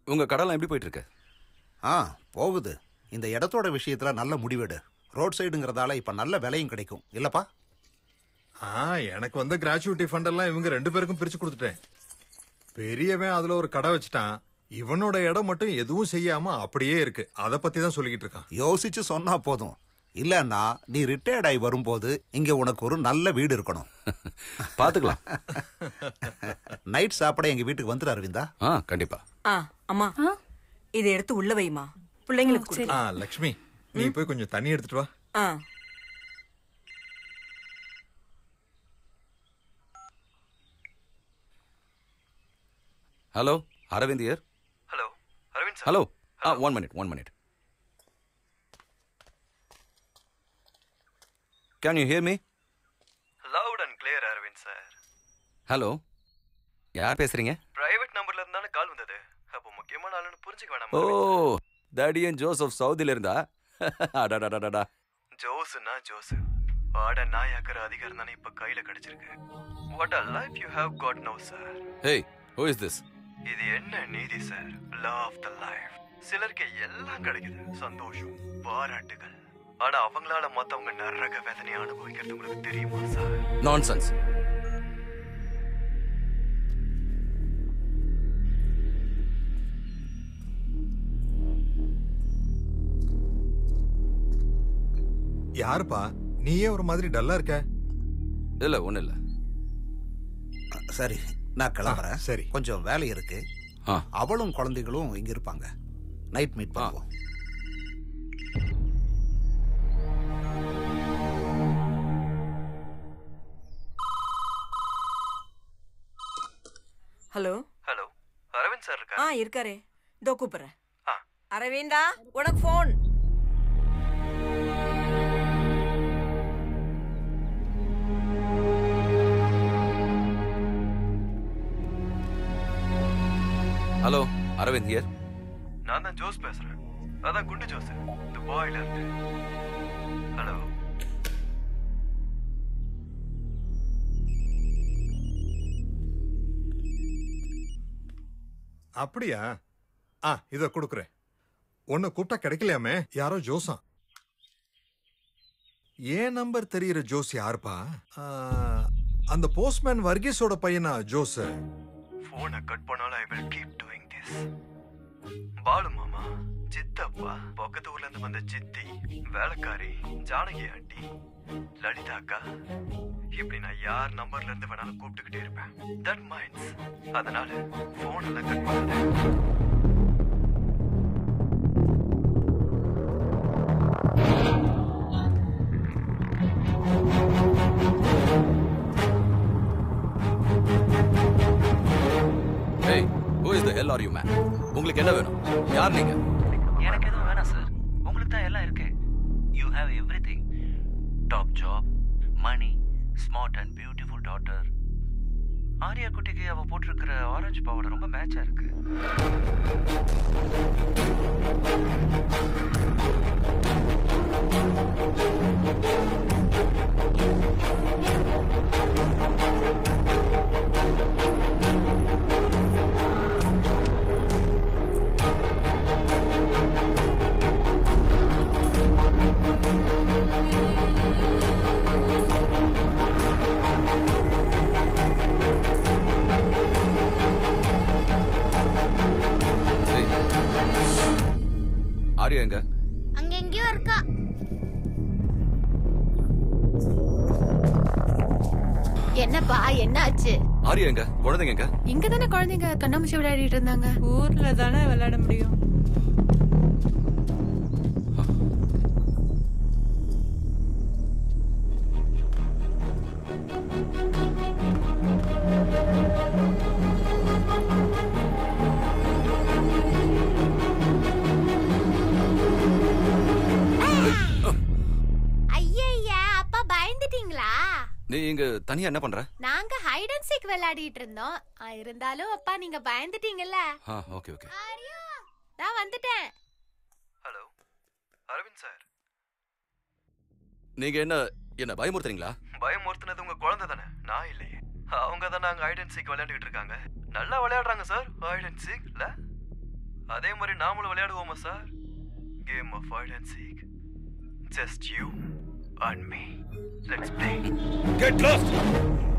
உங்க கடைலாம் எப்படி போயிட்டு இருக்கு ஆ போகுது இந்த இடத்தோட விஷயத்துல நல்ல முடிவெடு ரோட் சைடுங்கிறதால இப்ப நல்ல விலையும் கிடைக்கும் இல்லப்பா ஆ எனக்கு வந்த கிராச்சுவிட்டி ஃபண்ட் எல்லாம் இவங்க ரெண்டு பேருக்கும் பிரிச்சு கொடுத்துட்டேன் பெரியவன் அதுல ஒரு கடை வச்சுட்டான் இவனோட இடம் மட்டும் எதுவும் செய்யாம அப்படியே இருக்கு அத பத்தி தான் சொல்லிக்கிட்டு இருக்கான் யோசிச்சு சொன்னா போதும் இல்லன்னா நீ ரிட்டையர்ட் ஆகி வரும்போது இங்க உனக்கு ஒரு நல்ல வீடு இருக்கணும் பாத்துக்கலாம் நைட் சாப்பிட எங்க வீட்டுக்கு வந்துடு அரவிந்தா ஆ கண்டிப்பா ஆ அம்மா இதை எடுத்து உள்ள வைமா பிள்ளைங்களுக்கு கொடு. ஆ லக்ஷ்மி நீ போய் கொஞ்சம் தண்ணி எடுத்துட்டு வா ஆ hello Aravind here hello Aravind sir hello ah one minute one minute can you hear me loud and clear Aravind sir hello யார் பேசுறீங்க பிரைவேட் நம்பர்ல இருந்தானே கால் வந்தது அப்போ முக்கியமான ஆளுன்னு புரிஞ்சுக்க வேணாம் ஓ தடியன் ஜோசப் சவுதியில இருந்தா அடடடடடா ஜோஸ்னா ஜோஸ் ஆட நாயாக்கிற அதிகாரம் தானே இப்ப கையில கிடைச்சிருக்கு what a life you have got no sir hey who is this இது என்ன நீதி sir law of the life சிலருக்கு எல்லாம் கிடைக்குது சந்தோஷம் பாராட்டுகள் ஆனா அவங்களால மத்தவங்க நரக வேதனை அனுபவிக்கிறது உங்களுக்கு தெரியுமா சார் நான்சென்ஸ் யாருப்பா நீயே ஒரு மாதிரி டல்லா இருக்க இல்ல ஒண்ணு இல்ல சரி நான் கிளம்புறேன் ஆ, சரி. கொஞ்சம் வேலை இருக்கு ஆ அவளும் குழந்தைகளும் இங்க இருப்பாங்க நைட் மீட் பண்ணுவோம் ஹலோ ஹலோ அரவிந்த் சார் இருக்கா ஆ இருக்காரே இதோ கூப்பிடுறேன் ஆ அரவிந்தா உனக்கு ஃபோன் ஹலோ அரவிந்த் ஹியர் நான் தான் ஜோஸ் பேசுறேன் அதான் குண்டு ஜோஸ் துபாயில இருந்து ஹலோ அப்படியா ஆ இத கொடுக்குறேன் உன்னை கூப்பிட்டா கிடைக்கலையாமே யாரோ ஜோசா ஏன் நம்பர் தெரியுற ஜோஸ் யாருப்பா ஆ, அந்த போஸ்ட்மேன் வர்கீஸோட பையனா ஜோஸ் போனை கட் பண்ணாலும் I will keep doing this Balu மாமா சித்தப்பா பக்கத்து ஊர்ல இருந்து வந்த சித்தி வேலைக்காரி ஜானகி ஆண்டி லலிதா அக்கா இப்படி நான் யார் நம்பர்ல இருந்து வேணாலும் கூப்பிட்டுக்கிட்டே இருப்பேன் தட் மைண்ட்ஸ் அதனால போன் எல்லாம் கட் பண்ணாத hey who is the hell are you man உங்களுக்கு என்ன வேணும் யார் நீங்க எனக்கு எதுவும் வேணாம் சார் உங்களுக்கு தான் எல்லாம் இருக்கு you have everything top job money smart and beautiful daughter Arya குட்டிக்கு அவ போட்டிருக்கிற ஆரஞ்சு பவுடர் ரொம்ப மேட்சா இருக்கு ஏய். ஆர்யா எங்க அங்க எங்கேயோ இருக்கா என்னப்பா என்னாச்சு ஆர்யா எங்க குழந்தைங்க எங்க இங்க தானே குழந்தைங்க கண்ணாமூச்சி விளையாடிட்டு இருந்தாங்க ஊர்ல தானே விளையாட முடியும் ஐயா அப்பா பயந்துட்டீங்களா நீ இங்க தனியா என்ன பண்ற நாங்க ஹைட் அண்ட் சீக் விளையாடிட்டு இருந்தோம் ஆ, இருந்தாலும் அப்பா நீங்க பயந்துட்டீங்கல்ல ஆ ஓகே ஓகே ஆரியா நான் வந்துட்டேன் ஹலோ அரவிந்த் சார் நீங்க என்ன என்ன பயமுறுத்துறீங்களா பயமுறுத்துனது உங்க குழந்தை தானே நான் இல்லையே அவங்க தான் நாங்க ஹைட் அண்ட் சீக் விளையாண்டுட்டு இருக்காங்க நல்லா விளையாடுறாங்க சார் ஹைட் அண்ட் சீக்ல அதே மாதிரி நாமளும் விளையாடுவோமா sir game of hide and seek just you and me let's play get last